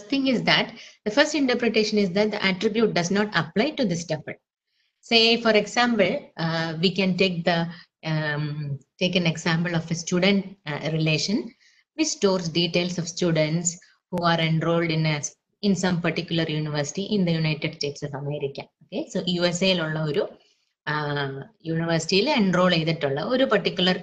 first thing is that the first interpretation is that the attribute does not apply to this tuple. Say, for example, uh, we can take the um, take an example of a student uh, relation which stores details of students who are enrolled in a in some particular university in the United States of America. Okay, so USA യിലുള്ള ഒരു യൂണിവേഴ്സിറ്റിയിൽ enrol ചെയ്തിട്ടുള്ള ഒരു particular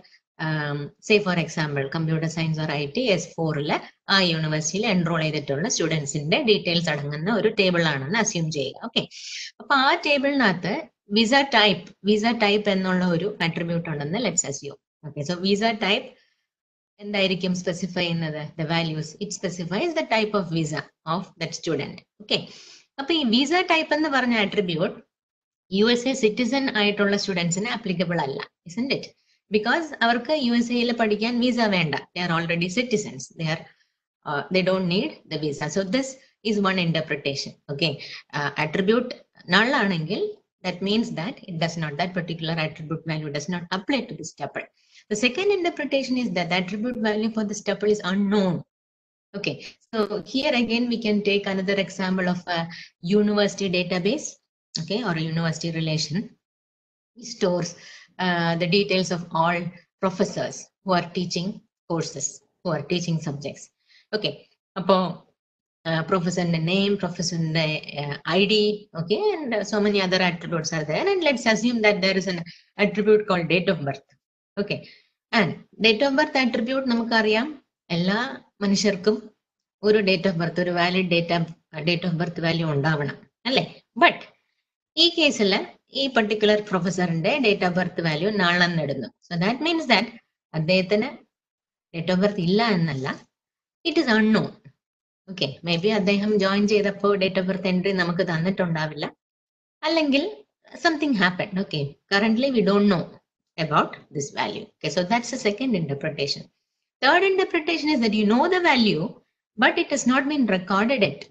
say for example computer science or I T S ഫോറിൽ ആ യൂണിവേഴ്സിറ്റിയിൽ enrol ചെയ്തിട്ടുള്ള സ്റ്റുഡൻസിന്റെ details അടങ്ങുന്ന ഒരു ടേബിൾ ആണെന്ന് അസ്യൂം ചെയ്യുക ഓക്കെ അപ്പൊ ആ ടേബിളിനകത്ത് വിസ ടൈപ്പ് വിസ ടൈപ്പ് എന്നുള്ള ഒരു അട്രിബ്യൂട്ട് ഉണ്ടെന്ന് let's assume okay so visa type എന്തായിരിക്കും സ്പെസിഫൈ ചെയ്യുന്നത് the values it specifies the type of visa of that student okay അപ്പൊ ഈ വിസ ടൈപ്പ് എന്ന് പറഞ്ഞ attribute U S A citizen ആയിട്ടുള്ള സ്റ്റുഡൻസിന് ആപ്ലിക്കബിൾ അല്ല ഇസന്റ് ഇറ്റ് ബിക്കോസ് അവർക്ക് യു എസ് എയിൽ പഠിക്കാൻ വിസ വേണ്ട they are already citizens they are they don't need the visa so this is one interpretation okay attribute നള്ളാണെങ്കിൽ that means that it does not, that particular attribute value does not apply to this tuple. The second interpretation is that the attribute value for this tuple is unknown. Okay, so here again we can take another example of a university database, okay, or a university relation. It stores uh, the details of all professors who are teaching courses, who are teaching subjects. Okay, upon uh, professor's name, professor's uh, ID, okay, and uh, so many other attributes are there. And let's assume that there is an attribute called date of birth. Okay, and date of birth attribute നമുക്കറിയാം എല്ലാ മനുഷ്യർക്കും ഒരു date of birth ഒരു valid date date of birth value ഉണ്ടാവണം അല്ലേ but ഈ കേസിൽ ഈ പർട്ടിക്കുലർ പ്രൊഫസറിന്റെ ഡേറ്റ് ഓഫ് ബർത്ത് വാല്യൂ നാളെന്നിടുന്നു സോ ദാറ്റ് മീൻസ് ദാറ്റ് അദ്ദേഹത്തിന് ഡേറ്റ് ഓഫ് ബർത്ത് ഇല്ല എന്നല്ല it is unknown okay may be അദ്ദേഹം ജോയിൻ ചെയ്തപ്പോൾ ഡേറ്റ് ഓഫ് ബർത്ത് എൻട്രി നമുക്ക് തന്നിട്ടുണ്ടാവില്ല അല്ലെങ്കിൽ something happen okay currently we don't know about this value. Okay, so that's the second interpretation. Third interpretation is that you know the value, but it has not been recorded yet.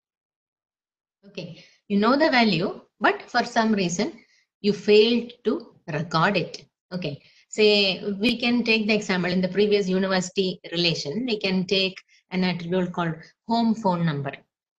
Okay, you know the value, but for some reason you failed to record it. Okay, say we can take the example in the previous university relation, we can take an attribute called home phone number.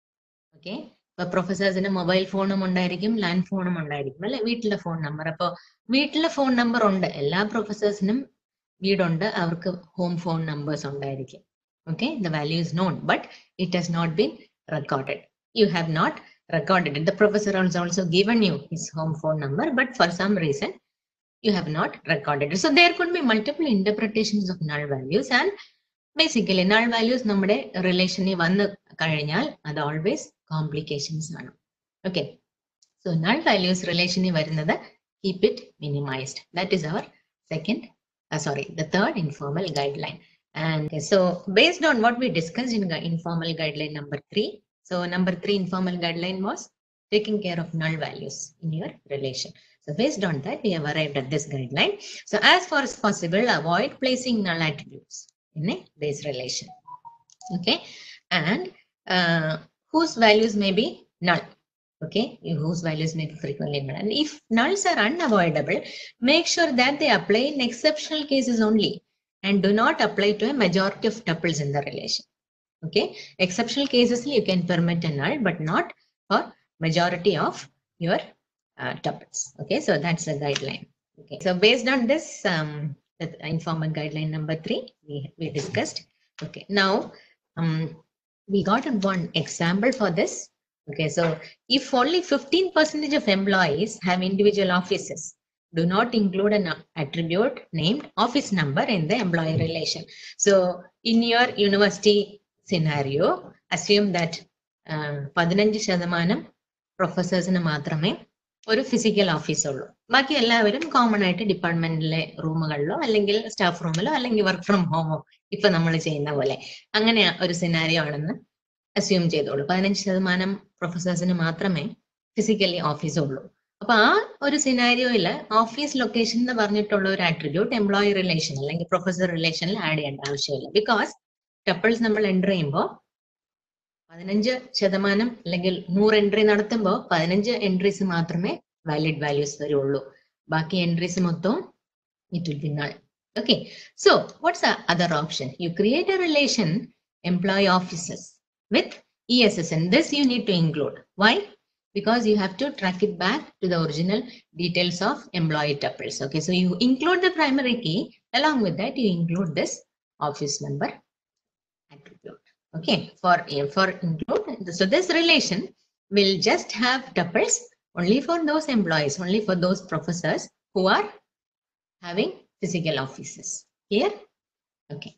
Okay, ഇപ്പൊ പ്രൊഫസേഴ്സിന് mobile ഫോണും ഉണ്ടായിരിക്കും land ഫോണും ഉണ്ടായിരിക്കും അല്ലെ വീട്ടിലെ phone number അപ്പൊ വീട്ടിലെ phone number ഉണ്ട് എല്ലാ പ്രൊഫസേഴ്സിനും വീടുണ്ട് അവർക്ക് ഹോം ഫോൺ നമ്പേഴ്സ് ഉണ്ടായിരിക്കും okay the value is known but it has not been recorded you have not recorded it. The professor has also given you his home phone number, but for some reason you have not recorded it. So there could be multiple interpretations of null values and basically null values നമ്മുടെ റിലേഷനിൽ വന്ന് കഴിഞ്ഞാൽ അത് always complications ആണ് okay so null values റിലേഷനിൽ വരുന്നത് keep it minimized. That is our second, uh, sorry, the third informal guideline. And so based on what we discussed in gu- informal guideline number three, so number three informal guideline was taking care of null values in your relation. So based on that, we have arrived at this guideline. So as far as possible, avoid placing null attributes in a base relation. Okay, and uh, whose values may be null. Okay, whose values may be frequently null. And if nulls are unavoidable, make sure that they apply in exceptional cases only and do not apply to a majority of tuples in the relation. Okay, exceptional cases you can permit a null, but not for majority of your uh, tuples. Okay, so that's the guideline. Okay, so based on this, um, the informal guideline number three, we, we discussed. Okay, now um, we got one example for this. Okay, so if only 15% of employees have individual offices, do not include an attribute named office number in the employee relation. So in your university scenario, assume that പതിനഞ്ച് ശതമാനം പ്രൊഫസേഴ്സിന് മാത്രമേ ഒരു physical office ഉള്ളൂ ബാക്കി എല്ലാവരും common ആയിട്ട് ഡിപ്പാർട്ട്മെന്റിലെ റൂമുകളിലോ അല്ലെങ്കിൽ staff റൂമിലോ അല്ലെങ്കിൽ വർക്ക് ഫ്രം ഹോമോ ഇപ്പൊ നമ്മൾ ചെയ്യുന്ന പോലെ അങ്ങനെ ഒരു സിനാരിയോ ആണെന്ന് അസ്യൂം ചെയ്തോളൂ പതിനഞ്ച് ശതമാനം പ്രൊഫസേഴ്സിന് മാത്രമേ ഫിസിക്കലി ഓഫീസ് ഉള്ളൂ അപ്പൊ ആ ഒരു സിനാരിയോയില് ഓഫീസ് ലൊക്കേഷൻ എന്ന് പറഞ്ഞിട്ടുള്ള ഒരു ആട്രിബ്യൂട്ട് എംപ്ലോയി റിലേഷൻ അല്ലെങ്കിൽ പ്രൊഫസർ റിലേഷനിൽ ആഡ് ചെയ്യേണ്ട ആവശ്യമില്ല ബിക്കോസ് ടപ്പിൾസ് നമ്മൾ എൻ്റർ ചെയ്യുമ്പോൾ പതിനഞ്ച് ശതമാനം അല്ലെങ്കിൽ നൂറ് എൻട്രി നടത്തുമ്പോൾ പതിനഞ്ച് എൻട്രീസ് മാത്രമേ വാലിഡ് വാല്യൂസ് വരുള്ളൂ ബാക്കി എൻട്രീസ് മൊത്തം it will be null okay so what's other option you create a relation employee offices with ESSN. This you need to include. Why? Because you have to track it back to the original details of employee tuples. Okay, so you include the primary key. Along with that, you include this office number attribute. Okay, for, for include, so this relation will just have tuples only for those employees, only for those professors who are having physical offices. Here, okay.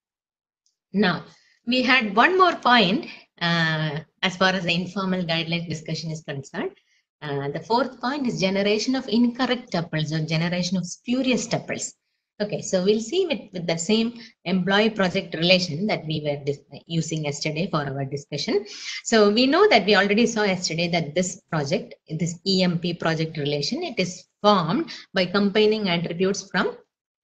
Now, we had one more point uh, as far as the informal guideline discussion is concerned. Uh, the fourth point is generation of incorrect tuples or generation of spurious tuples. Okay, so we'll see with, with the same employee project relation that we were using yesterday for our discussion. So we know that we already saw yesterday that this project, this EMP project relation, it is formed by combining attributes from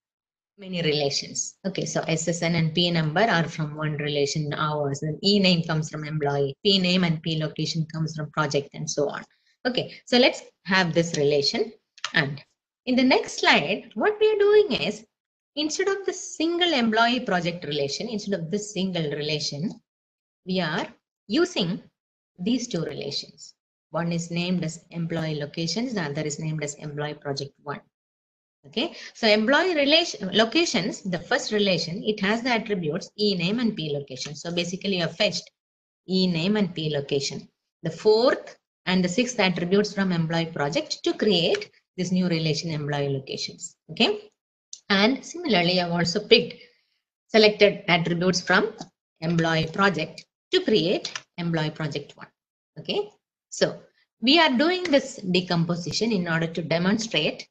many relations. Okay, so SSN and P number are from one relation, ours, and E name comes from employee, P name and P location comes from project and so on. Okay, so let's have this relation. And in the next slide, what we are doing is instead of the single employee project relation, instead of this single relation, we are using these two relations. One is named as employee locations, the other is named as employee project one. Okay, so employee relation locations, the first relation, it has the attributes e name and p location. So basically you have fetched e name and p location. The fourth and the sixth attributes from employee project to create this new relation employee locations. Okay, and similarly, I've also picked selected attributes from employee project to create employee project one. Okay, so we are doing this decomposition in order to demonstrate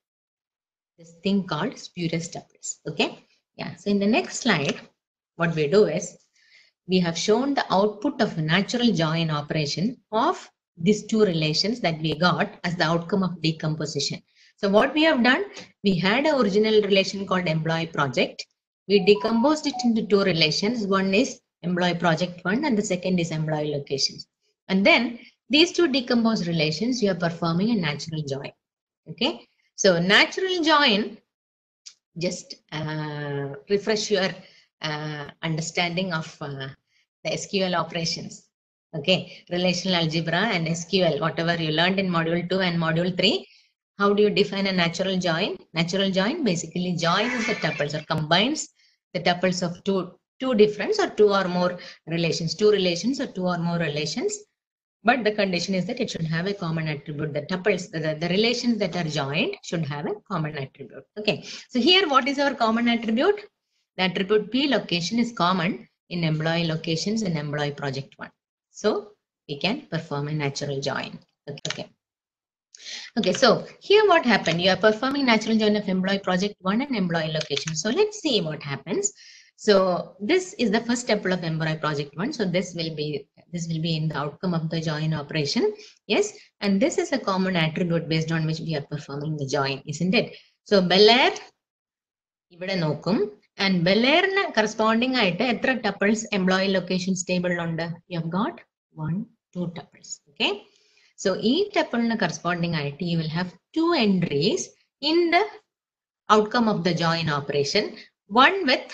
this thing called spurious tuples. Okay. Yeah. So in the next slide, what we do is we have shown the output of a natural join operation of these two relations that we got as the outcome of decomposition. So what we have done, we had an original relation called employee project. We decomposed it into two relations. One is employee project one and the second is employee locations. And then these two decomposed relations, you are performing a natural join. Okay. So natural join, just uh, refresh your uh, understanding of uh, the SQL operations. Okay, relational algebra and SQL, whatever you learned in module 2 and module 3. How do you define a natural join? Natural join basically joins the tuples or combines the tuples of two, two different or two or more relations, two relations or two or more relations but the condition is that it should have a common attribute. The tuples, the, the relations that are joined should have a common attribute. Okay. So here, what is our common attribute? The attribute P location is common in employee locations and employee project one. So we can perform a natural join. Okay. okay. Okay, so here what happened? You are performing natural join of employee project one and employee location. So let's see what happens. So this is the first tuple of employee project one. So this will be this will be in the outcome of the join operation. Yes, and this is a common attribute based on which we are performing the join, isn't it? So Belair ഇവിടെ നോക്കും and ബെലേറിന് corresponding ആയിട്ട് എത്ര tuples employee locations ടേബിളിലുണ്ട് you have got one two tuples okay so ഈ ടപ്പിളിന് corresponding ആയിട്ട് you will have two entries in the outcome of the join operation one with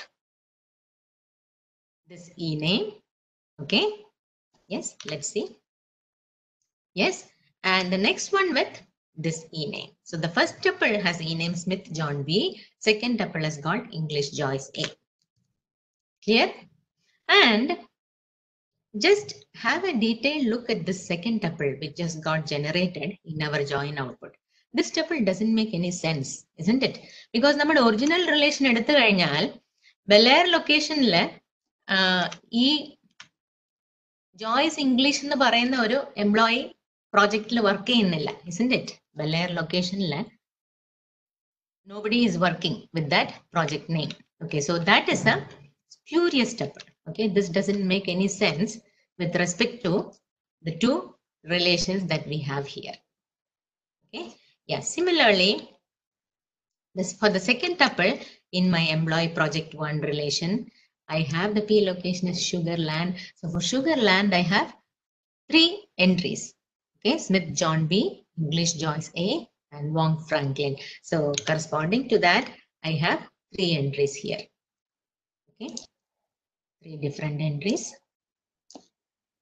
this e name okay yes let's see yes and the next one with this e name so the first tuple has e name smith john b second tuple has got english joyce a clear and just have a detailed look at this second tuple which just got generated in our join output this tuple doesn't make any sense isn't it because നമ്മുടെ original relation എടുത്തു കഴിഞ്ഞാൽ Belair ലൊക്കേഷനിൽ ഈ Joyce English എന്ന് പറയുന്ന ഒരു employee പ്രോജക്റ്റിൽ work ചെയ്യുന്നില്ല ഇസന്റ് ഇറ്റ് ബെലേർ ലൊക്കേഷനിൽ nobody is working with that project name okay so that is a spurious tuple okay this doesn't make any sense with respect to the two relations that we have here okay yeah similarly this for the second tuple in my employee project one relation I have the P location is Sugarland. So for Sugarland, I have three entries. Okay, Smith John B, English Joyce A, and Wong Franklin. So corresponding to that, I have three entries here. Okay, three different entries.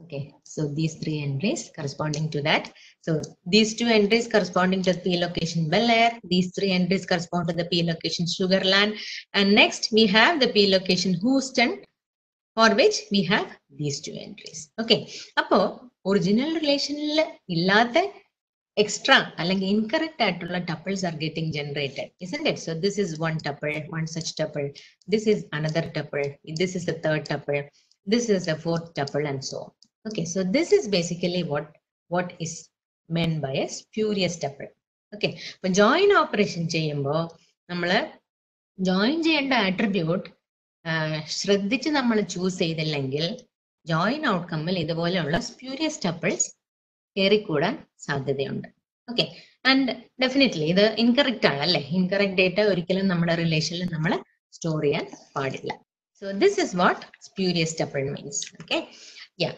Okay, so these three entries corresponding to that. So these two entries corresponding to the P location Bel Air. These three entries correspond to the P location Sugarland. And next we have the P location Houston, for which we have these two entries. Okay, അപ്പോ original റിലേഷനിൽ ഇല്ലാത്ത extra അല്ലെങ്കിൽ incorrect ആയിട്ടുള്ള tuples are getting generated isn't it? So this is one tuple, one such tuple. This is another tuple. This is the third tuple. This is a fourth tuple and so on. Okay, so this is basically what what is meant by a spurious tuple. Okay, അപ്പൊ join operation ചെയ്യുമ്പോൾ നമ്മൾ join ചെയ്യേണ്ട attribute ശ്രദ്ധിച്ച് നമ്മൾ choose ചെയ്തില്ലെങ്കിൽ join ഔട്ട്കമ്മിൽ ഇതുപോലെയുള്ള spurious tuples കയറിക്കൂടാൻ സാധ്യതയുണ്ട് ഓക്കെ ആൻഡ് ഡെഫിനറ്റ്ലി ഇത് ഇൻകറക്റ്റ് ആണ് അല്ലെ ഇൻകറക്റ്റ് ഡേറ്റ ഒരിക്കലും നമ്മുടെ റിലേഷനിൽ നമ്മൾ സ്റ്റോർ ചെയ്യാൻ പാടില്ല so this is what spurious tuple means okay yeah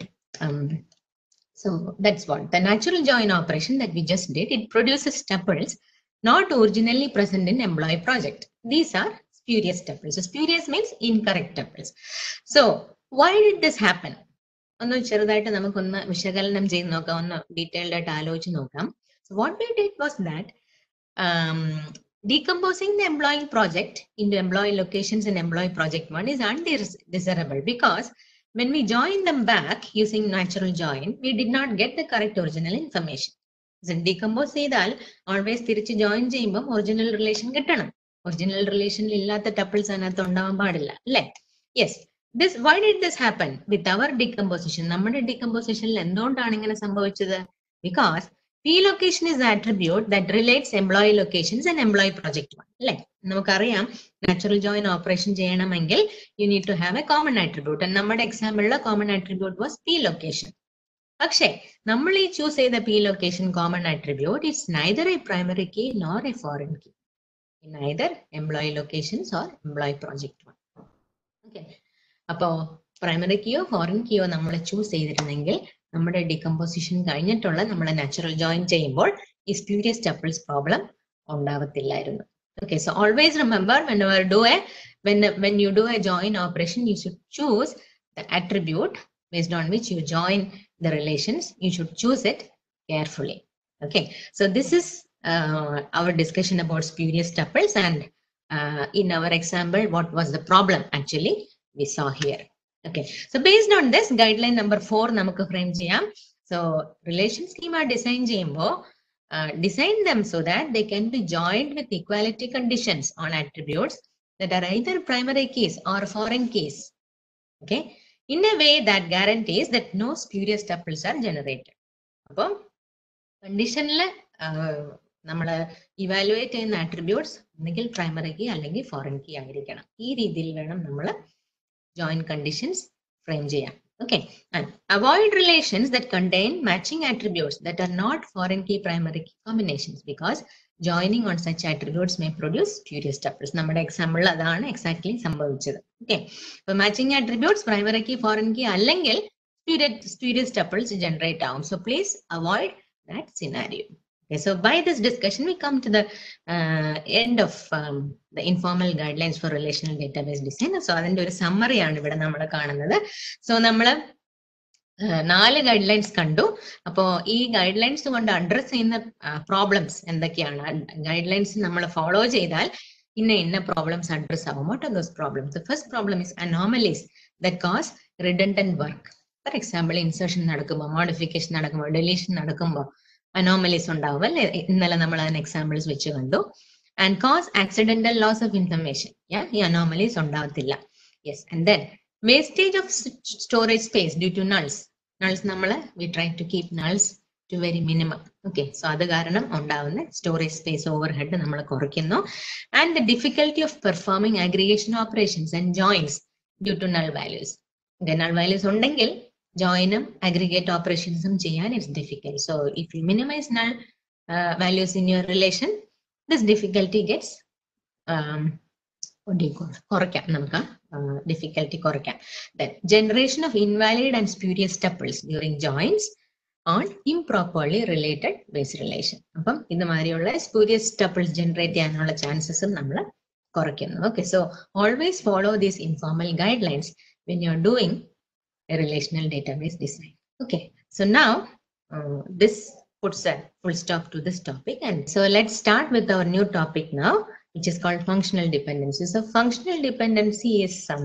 so that's what the natural join operation that we just did it produces tuples not originally present in employee project these are spurious tuples so spurious means incorrect tuples so why did this happen ഒന്ന് ചെറുതായിട്ട് നമുക്കൊന്ന് വിശകലനം ചെയ്ത് നോക്കാം ഒന്ന് detailed ആയിട്ട് ആലോചിച്ച് നോക്കാം so what we did was that um, decomposing the employee project into employee locations in employee project one is undesirable because when we join them back using natural join, we did not get the correct original information. Decompose ചെയ്താൽ always തിരിച്ച് join ചെയ്യുമ്പോൾ original relation കിട്ടണം original റിലേഷനിൽ ഇല്ലാത്ത tuples അതിനകത്ത് ഉണ്ടാവാൻ പാടില്ല അല്ലേ yes this why did this happen with our decomposition നമ്മുടെ ഡീകമ്പോസിഷനിൽ എന്തുകൊണ്ടാണ് ഇങ്ങനെ സംഭവിച്ചത് because P location is attribute that relates employee locations and employee project one അല്ലേ നമുക്കറിയാം നാച്ചുറൽ ജോയിൻ ഓപ്പറേഷൻ ചെയ്യണമെങ്കിൽ you need to have a common attribute നമ്മുടെ എക്സാമ്പിളിലെ common attribute was P location പക്ഷേ നമ്മൾ ഈ ചൂസ് ചെയ്ത P location common attribute it's neither a primary key nor a foreign key neither employee locations or employee project one okay അപ്പോ primary കീയോ foreign കീയോ നമ്മൾ ചൂസ് ചെയ്തിരുന്നെങ്കിൽ നമ്മുടെ ഡികമ്പോസിഷൻ കഴിഞ്ഞിട്ടുള്ള നമ്മൾ നാച്ചുറൽ ജോയിൻ ചെയ്യുമ്പോൾ ഈ സ്പ്യൂരിയസ് ടപ്പിൾസ് പ്രോബ്ലം ഉണ്ടാവത്തില്ലായിരുന്നു Okay, so always remember whenever do a when when you do a join operation, you should choose the attribute based on which you join the relations. You should choose it carefully. Okay, so this is uh, our discussion about spurious tuples, and uh, in our example, what was the problem actually we saw here. Okay, so based on this guideline number four, നമുക്ക് frame ചെയ്യാം. So relation schema design ചെയ്യുമ്പോൾ uh, design them so that they can be joined with equality conditions on attributes that are either primary keys or foreign keys. Okay, in a way that guarantees that no spurious tuples are generated. അപ്പം കണ്ടീഷനിൽ നമ്മൾ evaluate ചെയ്യുന്ന attributes ഒന്നുകിൽ primary key അല്ലെങ്കിൽ foreign key ആയിരിക്കണം ഈ രീതിയിൽ വേണം നമ്മൾ ജോയിൻ കണ്ടീഷൻസ് ഫ്രെയിം ചെയ്യാൻ Okay, and avoid relations that contain matching attributes that are not foreign key primary key combinations because joining on such attributes may produce spurious tuples. നമ്മുടെ എക്സാമ്പിളിൽ അതാണ് exactly സംഭവിച്ചത് okay അപ്പൊ matching attributes primary key foreign key അല്ലെങ്കിൽ spurious tuples generate ആവും so please avoid that scenario Okay, so by this discussion, we come to the uh, end of um, the informal guidelines for relational database design. So അതിന്റെ ഒരു summary ആണ് ഇവിടെ നമ്മൾ കാണുന്നത് so നമ്മൾ നാല് guide lines കണ്ടു അപ്പോൾ ഈ ഗൈഡ് ലൈൻസ് കൊണ്ട് അഡ്രസ് ചെയ്യുന്ന പ്രോബ്ലംസ് എന്തൊക്കെയാണ് ഗൈഡ് ലൈൻസ് നമ്മൾ ഫോളോ ചെയ്താൽ ഇന്ന ഇന്ന പ്രോബ്ലംസ് അഡ്രസ് ആവും what are those problems first problem is anomalies the cause redundant work for example insertion നടക്കുമ്പോൾ മോഡിഫിക്കേഷൻ നടക്കുമ്പോൾ ഡെലീഷൻ നടക്കുമ്പോൾ അനോമലീസ് ഉണ്ടാവും അല്ലെ ഇന്നലെ നമ്മൾ അതിന് എക്സാമ്പിൾസ് വെച്ച് കണ്ടു and cause accidental loss of information ഈ അനോമലീസ് ഉണ്ടാവത്തില്ല yes and then wastage of storage space due to nulls nulls നമ്മൾ we try to keep nulls to very minimum okay so അത് കാരണം ഉണ്ടാവുന്ന സ്റ്റോറേജ് സ്പേസ് ഓവർ ഹെഡ് നമ്മൾ കുറയ്ക്കുന്നു and the difficulty of performing aggregation operations and joins due to null values null values ഉണ്ടെങ്കിൽ ജോയിനും aggregate ഓപ്പറേഷൻസും ചെയ്യാൻ it's difficult so if you minimize null values in your relation this difficulty gets കുറയ്ക്കാം നമുക്ക് difficulty കുറയ്ക്കാം then generation of invalid and spurious tuples during joins on improperly related base relation അപ്പം ഇതുമാതിരിയുള്ള spurious tuples generate ചെയ്യാനുള്ള ചാൻസസും നമ്മൾ കുറയ്ക്കുന്നു okay so always follow these informal guidelines when you are doing a relational database design. Okay, so now uh, this puts a full stop to this topic. And so let's start with our new topic now, which is called functional dependency. So functional dependency is some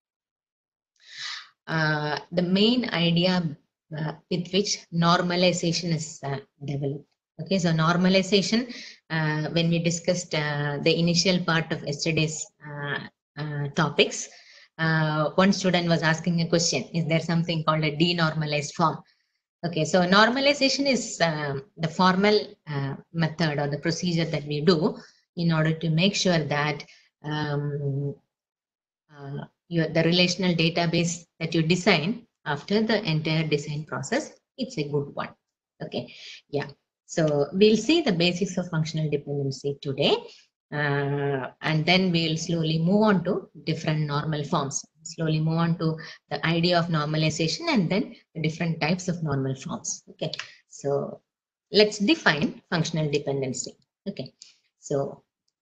uh, the main idea uh, with which normalization is uh, developed. Okay, so normalization, uh, when we discussed uh, the initial part of yesterday's uh, uh, topics, uh, one student was asking a question, is there something called a denormalized form? Okay, so normalization is um, the formal uh, method or the procedure that we do in order to make sure that um, uh, your, the relational database that you design after the entire design process, it's a good one. Okay, yeah. So we'll see the basics of functional dependency today. Uh, and then we'll slowly move on to different normal forms. Slowly move on to the idea of normalization and then the different types of normal forms. Okay, so let's define functional dependency. Okay, so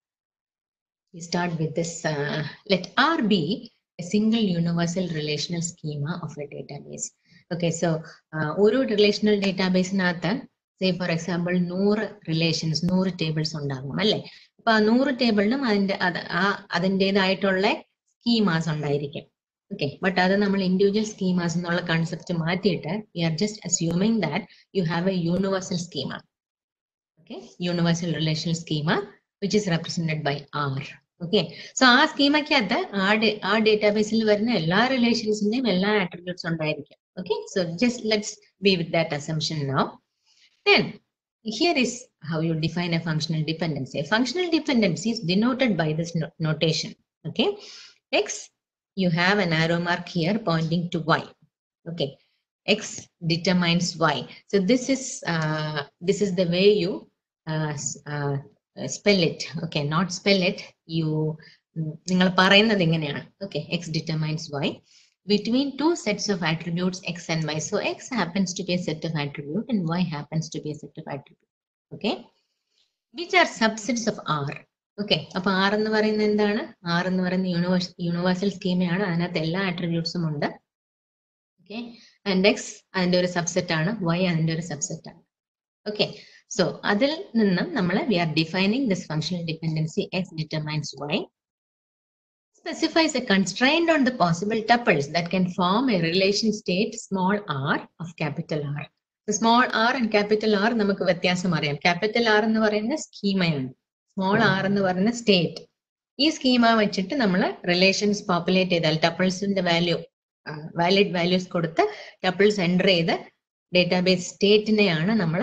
we start with this. Uh, let R be a single universal relational schema of a database. Okay, so uh, ഒരു relational database-നകത്ത് say for example നൂറ് relations നൂറ് tables ഉണ്ടാകും അല്ലേ അപ്പൊ ആ നൂറ് ടേബിളിനും അതിന്റെ അത് ആ അതിൻ്റെതായിട്ടുള്ള സ്കീമാസ് ഉണ്ടായിരിക്കും ഓക്കെ ബട്ട് അത് നമ്മൾ ഇൻഡിവിജ്വൽ സ്കീമാസ് എന്നുള്ള കൺസെപ്റ്റ് മാറ്റിയിട്ട് we are just assuming that you have a universal schema okay universal relational schema which is represented by R okay so ആ സ്കീമയ്ക്കകത്ത് ആ ഡേ- ആ ഡേറ്റാബേസിൽ വരുന്ന എല്ലാ റിലേഷൻസിന്റെയും എല്ലാ ആട്രിബ്യൂട്ട്സ് ഉണ്ടായിരിക്കും okay so just let's be with that assumption now Then here is how you define a functional dependency. A functional dependency is denoted by this no- notation. Okay. X, you have an arrow mark here pointing to Y. Okay. X determines Y. So this is uh, this is the way you uh, s- uh, spell it. Okay, not spell it. You നിങ്ങൾ പറയുന്നത് ഇങ്ങനെയാണ് okay X determines Y between two sets of attributes x and y. So x happens to be a set of attribute and y happens to be a set of attribute. Okay. Which are subsets of R. Okay അപ്പൊ R എന്ന് പറയുന്നത് എന്താണ് R എന്ന് പറയുന്ന universe universal സ്കീമയാണ് അതിനകത്ത് എല്ലാ ആട്രിബ്യൂട്ട്സും ഉണ്ട് okay and X അതിന്റെ ഒരു സബ്സെറ്റ് ആണ് വൈ അതിന്റെ ഒരു സബ്സെറ്റ് ആണ് ഓക്കെ സോ അതിൽ നിന്നും നമ്മൾ we are defining this functional dependency X determines Y specifies a constraint on the possible tuples that can form a relation state small r of capital R. So small r and capital R നമുക്ക് വ്യത്യാസം അറിയാം capital R എന്ന് പറയുന്ന സ്കീമയാണ് small R എന്ന് പറയുന്ന state ഈ schema വെച്ചിട്ട് നമ്മൾ റിലേഷൻസ് പോപ്പുലേറ്റ് ചെയ്താൽ ടപ്പിൾസിന്റെ വാല്യൂ വാലിഡ് വാല്യൂസ് കൊടുത്ത് ടപ്പിൾസ് എൻ്റർ ചെയ്ത് ഡേറ്റാബേസ് സ്റ്റേറ്റിനെയാണ് നമ്മൾ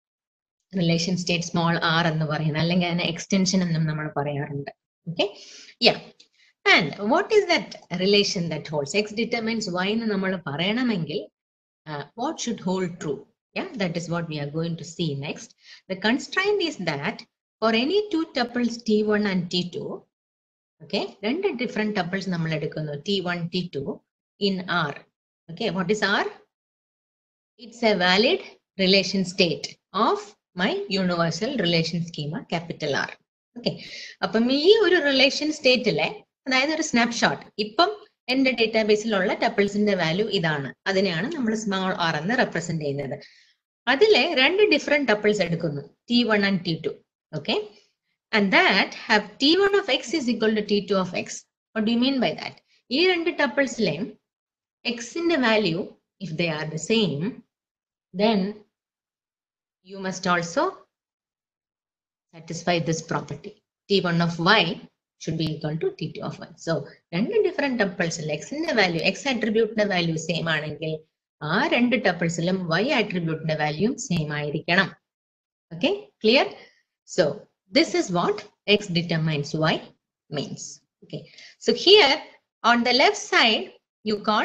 റിലേഷൻ സ്റ്റേറ്റ് സ്മോൾ ആർ എന്ന് പറയുന്നത് അല്ലെങ്കിൽ അതിനെ എക്സ്റ്റൻഷൻ എന്നും നമ്മൾ പറയാറുണ്ട് okay yeah And what is that relation that holds? X determines Y എന്ന് നമ്മൾ പറയണമെങ്കിൽ uh, what should hold true? Yeah, that is what we are going to see next. The constraint is that for any two tuples T1 and T2, okay, രണ്ട് different tuples നമ്മൾ എടുക്കുന്നു T1, T2 in R. Okay, what is R? It's a valid relation state of my universal relation schema, capital R. Okay, അപ്പം ഈ ഒരു relation സ്റ്റേറ്റിലെ അതായത് ഒരു snapshot ഇപ്പം എന്റെ ഡേറ്റാബേസിലുള്ള ടപ്പിൾസിന്റെ വാല്യൂ ഇതാണ് അതിനെയാണ് നമ്മൾ സ്മോൾ ആർ എന്ന് റെപ്രസെന്റ് ചെയ്യുന്നത് അതിലെ രണ്ട് ഡിഫറെന്റ് ടപ്പിൾസ് എടുക്കുന്നു T one and T two okay and that have T one of X is equal to T two of X what you mean by that ഈ രണ്ട് ടപ്പിൾസിലെയും എക്സിന്റെ value if they are the same then you must also satisfy this property T one of Y should be equal to T2 of y. So, രണ്ട് different ടപ്പിൾസിൽ എക്സിന്റെ value X ആട്രിബ്യൂട്ടിന്റെ value same ആണെങ്കിൽ ആ രണ്ട് ടപ്പിൾസിലും വൈ ആട്രിബ്യൂട്ടിന്റെ value same ആയിരിക്കണം okay clear so this is what X determines Y means okay so here on the left side you call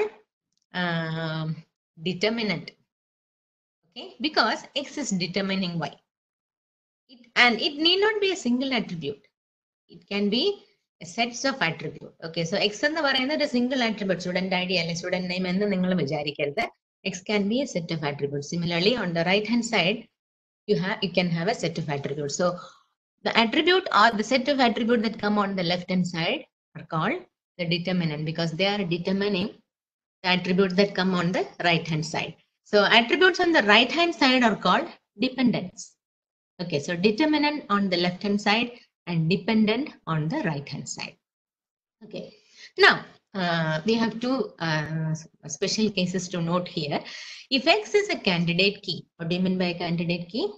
determinant okay because x is determining y it, and it need not be a single attribute it can be a sets of attribute okay so x എന്ന് പറയുന്നത് ഒരു single attribute student I D അല്ലെങ്കിൽ student name എന്ന് നിങ്ങൾ വിചാരിക്കരുത് x can be a set of attributes similarly on the right hand side you have you can have a set of attributes so the attribute or the set of attribute that come on the left hand side are called the determinant because they are determining the attribute that come on the right hand side So attributes on the right hand side are called dependents. Okay, so determinant on the left hand side and dependent on the right hand side. Okay, now uh, we have two uh, special cases to note here. If X is a candidate key, what do you mean by a candidate key?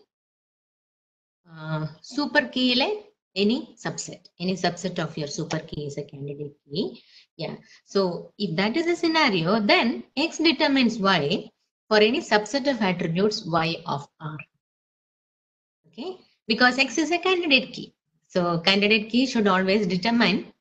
Uh, super key any subset, any subset of your super key is a candidate key. Yeah, so if that is a scenario, then X determines Y for any subset of attributes Y of R. Okay, because X is a candidate key. So candidate key should always determine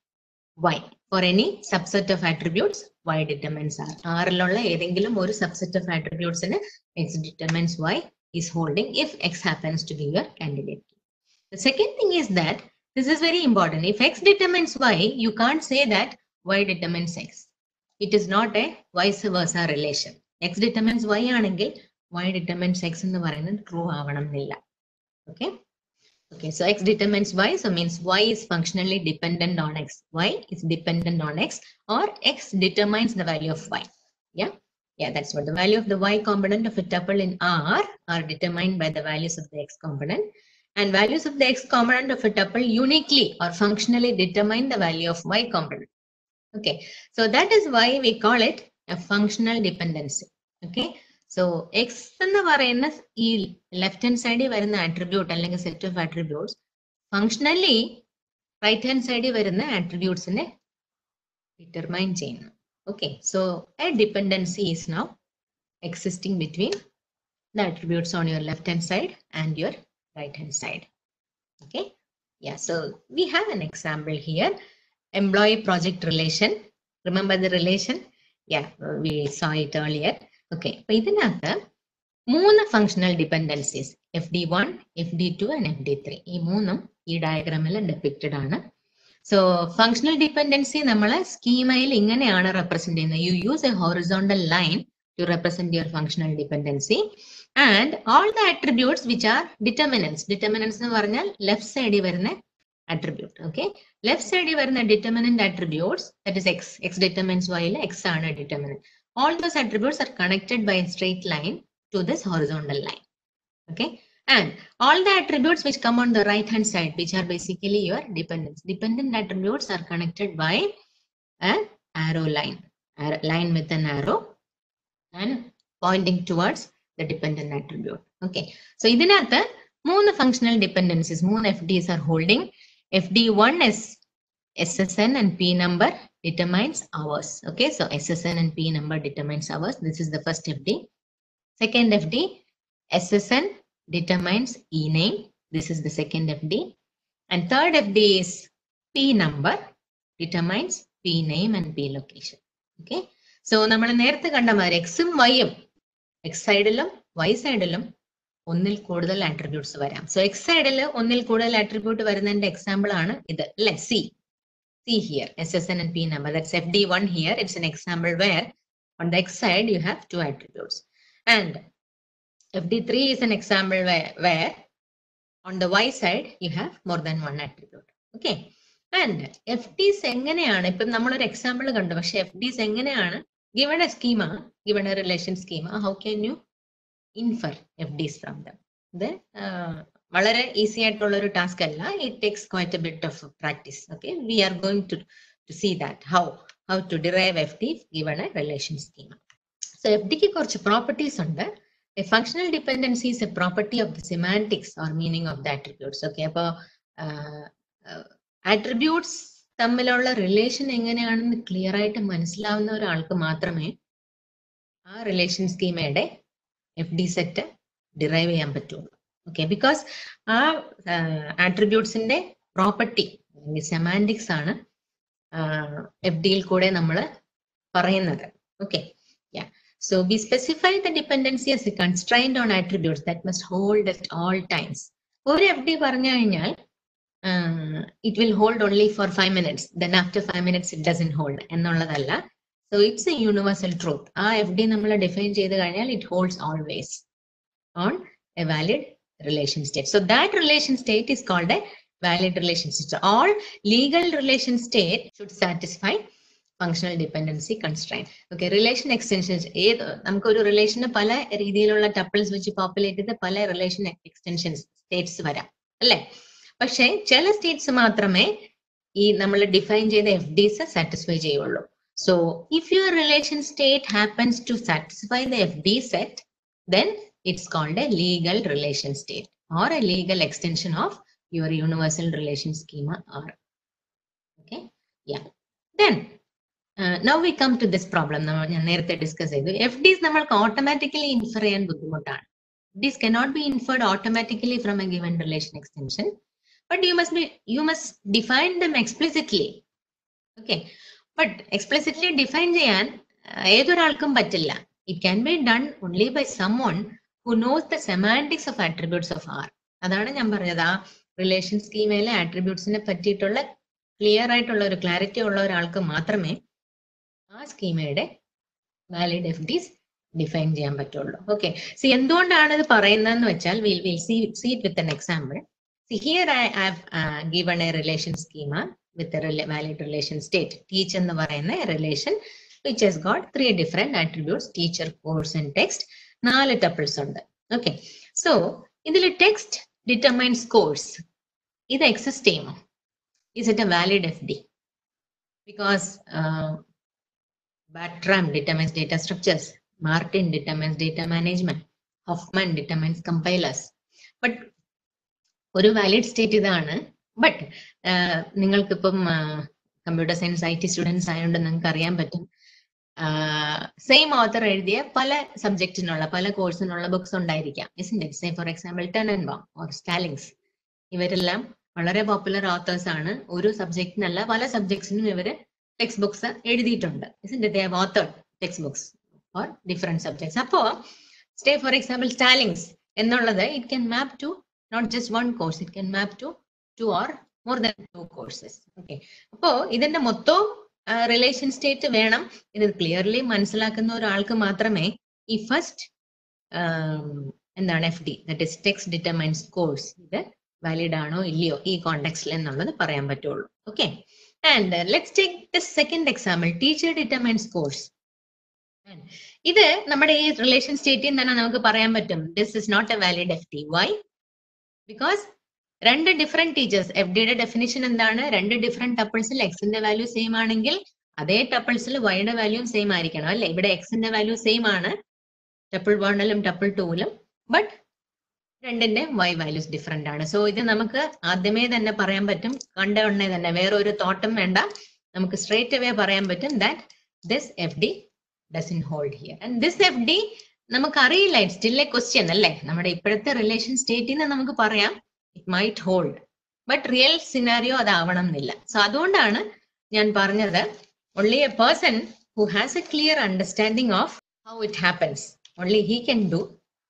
Y for any subset of attributes Y determines R. ആറിലുള്ള ഏതെങ്കിലും ഒരു subset of attributes ന് X determines Y is holding if X happens to be your candidate key. The second thing is that this is very important. If X determines Y, you can't say that Y determines X. It is not a vice versa relation. X determines Y ആണെങ്കിൽ Y determines X എന്ന് പറയുന്നത് true ആവണം എന്നില്ല. Okay. Okay, so X determines Y, so means Y is functionally dependent on X. Y is dependent on X or X determines the value of Y. Yeah. Yeah, that's what the value of the Y component of a tuple in R are determined by the values of the X component and values of the X component of a tuple uniquely or functionally determine the value of Y component. Okay, so that is why we call it a functional dependency. Okay, so X എന്ന് പറയുന്ന ഈ left hand സൈഡിൽ വരുന്ന attribute അല്ലെങ്കിൽ set of attributes functionally right hand സൈഡിൽ വരുന്ന ആട്രിബ്യൂട്ട്സിനെ determine ചെയ്യുന്നു okay so a dependency is now existing between the attributes on your left hand side and your right hand side. Okay. Yeah. So we have an example here. Employee project relation. Remember the relation? Yeah, uh, we saw it earlier. Okay. അപ്പൊ ഇതിനകത്ത് മൂന്ന് functional dependencies F D one F D two and F D three ഈ മൂന്നും ഈ ഡയഗ്രാമിൽ depicted ആണ് so functional dependency നമ്മൾ സ്കീമയിൽ ഇങ്ങനെയാണ് റെപ്രസെന്റ് ചെയ്യുന്നത് you use a horizontal line to represent your functional dependency and all the attributes which are determinants determinants എന്ന് പറഞ്ഞാൽ ലെഫ്റ്റ് സൈഡിൽ വരുന്ന അട്രിബ്യൂട്ട് ഓക്കെ ലെഫ്റ്റ് സൈഡിൽ വരുന്ന determinant attributes that is X X determines വൈയിൽ എക്സ് ആണ് determinant all those attributes are connected by a straight line to this horizontal line. Okay. And all the attributes which come on the right hand side, which are basically your dependents. Dependent attributes are connected by an arrow line, arrow, line with an arrow and pointing towards the dependent attribute. Okay. So ഇതിനകത്ത് മൂന്ന് functional dependencies, മൂന്ന് FDs are holding. FD1 is SSN and P number determines hours. Okay, so SSN and P number determines hours. This is the first FD. Second FD, SSN determines E name. This is the second FD. And third FD is P number determines P name and P location. Okay, so നമ്മൾ നേരത്തെ കണ്ട മാതിരി എക്സും വൈയും X സൈഡിലും Y സൈഡിലും ഒന്നിൽ കൂടുതൽ attributes വരാം സോ എക്സ് സൈഡിൽ ഒന്നിൽ കൂടുതൽ ആട്രിബ്യൂട്ട് വരുന്നതിന്റെ എക്സാമ്പിൾ ആണ് ഇത് അല്ലെ see see here SSN and P number. That's FD1 here. It's an example where on the X side you have two attributes. And FD3 is an example where, where on the Y side you have more than one attribute. Okay. And FDs എങ്ങനെയാണ് ഇപ്പം നമ്മളൊരു example കണ്ടു പക്ഷെ F Ds എങ്ങനെയാണ് given a schema given a relation schema how can you infer F Ds from them ഇത് വളരെ easy ആയിട്ടുള്ള ഒരു ടാസ്ക് അല്ല it takes quite a bit of practice okay we are going to to see that how how to derive F D given a relation scheme so F ഡിക്ക് കുറച്ച് properties ഉണ്ട് a functional dependency is a property of the semantics or meaning of the attributes okay അപ്പോൾ attributes തമ്മിലുള്ള relation എങ്ങനെയാണെന്ന് clear ആയിട്ട് മനസ്സിലാവുന്ന ഒരാൾക്ക് മാത്രമേ ആ റിലേഷൻ സ്കീമയുടെ എഫ് ഡി സെറ്റ് ഡിറൈവ് ചെയ്യാൻ പറ്റുള്ളൂ ഓക്കെ ബിക്കോസ് ആ ആട്രിബ്യൂട്ട്സിന്റെ പ്രോപ്പർട്ടി അല്ലെങ്കിൽ സെമാൻറ്റിക്സ് ആണ് എഫ് ഡിയിൽ കൂടെ നമ്മൾ പറയുന്നത് okay yeah so we specify the dependency as a constraint on attributes that must hold at all times ഒരു എഫ് ഡി പറഞ്ഞു കഴിഞ്ഞാൽ it will hold only for five minutes then after five minutes it dozen hold എന്നുള്ളതല്ല so it's a universal truth ആ F D നമ്മൾ define ചെയ്ത് കഴിഞ്ഞാൽ it holds always on a valid relation state. So that relation state is called a valid relation state. So all legal relation state should satisfy functional dependency constraint okay relation extensions ഏത് നമുക്കൊരു റിലേഷന് പല രീതിയിലുള്ള tuples വെച്ച് populate ചെയ്ത് പല relation extensions States വരാം അല്ലെ പക്ഷെ ചില സ്റ്റേറ്റ്സ് മാത്രമേ ഈ നമ്മൾ ഡിഫൈൻ ചെയ്ത എഫ് ഡിസ് സാറ്റിസ്ഫൈ ചെയ്യുള്ളൂ so if your relation state happens to satisfy the F D set then it's called a legal relation state or a legal extension of your universal relation schema R okay yeah then now we come to this problem ഞാൻ നേരത്തെ discuss ചെയ്തു F ഡിസ് നമ്മൾക്ക് automatically infer ചെയ്യാൻ ബുദ്ധിമുട്ടാണ് These cannot be inferred automatically from a given relation extension, but you must be you must define them explicitly. Okay, but explicitly define ചെയ്യാൻ uh, ഏതൊരാൾക്കും പറ്റില്ല. It can be done only by someone who knows the semantics of attributes of R. അതാണ് ഞാൻ പറഞ്ഞത് ആ relation സ്കീമയിലെ ആട്രിബ്യൂട്ട്സിനെ പറ്റിയിട്ടുള്ള clear ആയിട്ടുള്ള ഒരു ക്ലാരിറ്റി ഉള്ള ഒരാൾക്ക് മാത്രമേ ആ സ്കീമയുടെ വാലിഡ് എഫ് ഡിസ് ഡിഫൈൻ ചെയ്യാൻ പറ്റുള്ളൂ ഓക്കെ സി എന്തുകൊണ്ടാണ് ഇത് പറയുന്നതെന്ന് വെച്ചാൽ we'll we'll see see it with an example see here I have given a relation schema with valid relation state teach എന്ന് പറയുന്ന relation which has got three different attributes teacher course and text നാല് tuples ഉണ്ട് okay so ഇതിൽ text determines course ഇത് exist ചെയ്യുമോ is it a valid F D because Bartram determines data structures. Martin determines data management. Hoffman determines compilers. But ഒരു valid state ഇതാണ് but നിങ്ങൾക്കിപ്പം computer science I T students ആയതുകൊണ്ട് നിങ്ങൾക്ക് അറിയാൻ പറ്റും same author എഴുതിയ പല സബ്ജക്റ്റിനുള്ള പല കോഴ്സിനുള്ള ബുക്സ് ഉണ്ടായിരിക്കാം say for example Tanenbaum or Stallings ഇവരെല്ലാം വളരെ പോപ്പുലർ ഓത്തേഴ്സ് ആണ് ഒരു സബ്ജക്റ്റിനല്ല പല സബ്ജക്ട്സിനും ഇവര് ടെക്സ്റ്റ് ബുക്സ് എഴുതിയിട്ടുണ്ട് author text books for different subjects അപ്പോ സ്റ്റേ ഫോർ എക്സാമ്പിൾ സ്റ്റാലിങ്സ് എന്നുള്ളത് it can map to not just one course it can map to two or more than two courses okay അപ്പോ ഇതിന്റെ മൊത്തം relation state വേണം ഇത് clearly മനസ്സിലാക്കുന്ന ഒരാൾക്ക് മാത്രമേ ഈ ഫസ്റ്റ് എന്താണ് F D that is text determines course ഇത് വാലിഡ് ആണോ ഇല്ലയോ ഈ കോണ്ടെക്സ്റ്റിൽ എന്നുള്ളത് പറയാൻ പറ്റുള്ളൂ okay And uh, let's take the second example, teacher determines course. And ഇത് നമ്മുടെ ഈ റിലേഷൻ സ്റ്റേറ്റിൽ തന്നെ നമുക്ക് പറയാൻ പറ്റും this is not a valid F T why because രണ്ട് ഡിഫറെന്റ് ടീച്ചേഴ്സ് എഫ് ഡിയുടെ ഡെഫിനിഷൻ എന്താണ് രണ്ട് ഡിഫറെന്റ് ടപ്പിൾസിൽ എക്സിന്റെ വാല്യൂ സെയിം ആണെങ്കിൽ അതേ ടപ്പിൾസിൽ വൈയുടെ വാല്യൂം സെയിം ആയിരിക്കണം അല്ലെ ഇവിടെ എക്സിന്റെ വാല്യൂ സെയിം ആണ് ടപ്പിൾ വണ്ണിലും ടപ്പിൾ ടൂവിലും ബട്ട് രണ്ടിന്റെ വൈ വാല്യൂസ് ഡിഫറെന്റ് ആണ് സോ ഇത് നമുക്ക് ആദ്യമേ തന്നെ പറയാൻ പറ്റും കണ്ട ഉടനെ തന്നെ വേറെ ഒരു തോട്ടം വേണ്ട നമുക്ക് സ്ട്രേറ്റ് അവേ പറയാൻ പറ്റും that this F D doesn't hold here and this F D നമുക്കറിയില്ല ഇറ്റ് സ്റ്റിൽ എ ക്വസ്റ്റ്യൻ അല്ലേ നമ്മുടെ ഇപ്പോഴത്തെ റിലേഷൻ സ്റ്റേറ്റിൽ നിന്ന് നമുക്ക് പറയാം it might hold but real scenario അതാവണം എന്നില്ല സോ അതുകൊണ്ടാണ് ഞാൻ പറഞ്ഞത് only a person who has a clear understanding of how it happens only he can do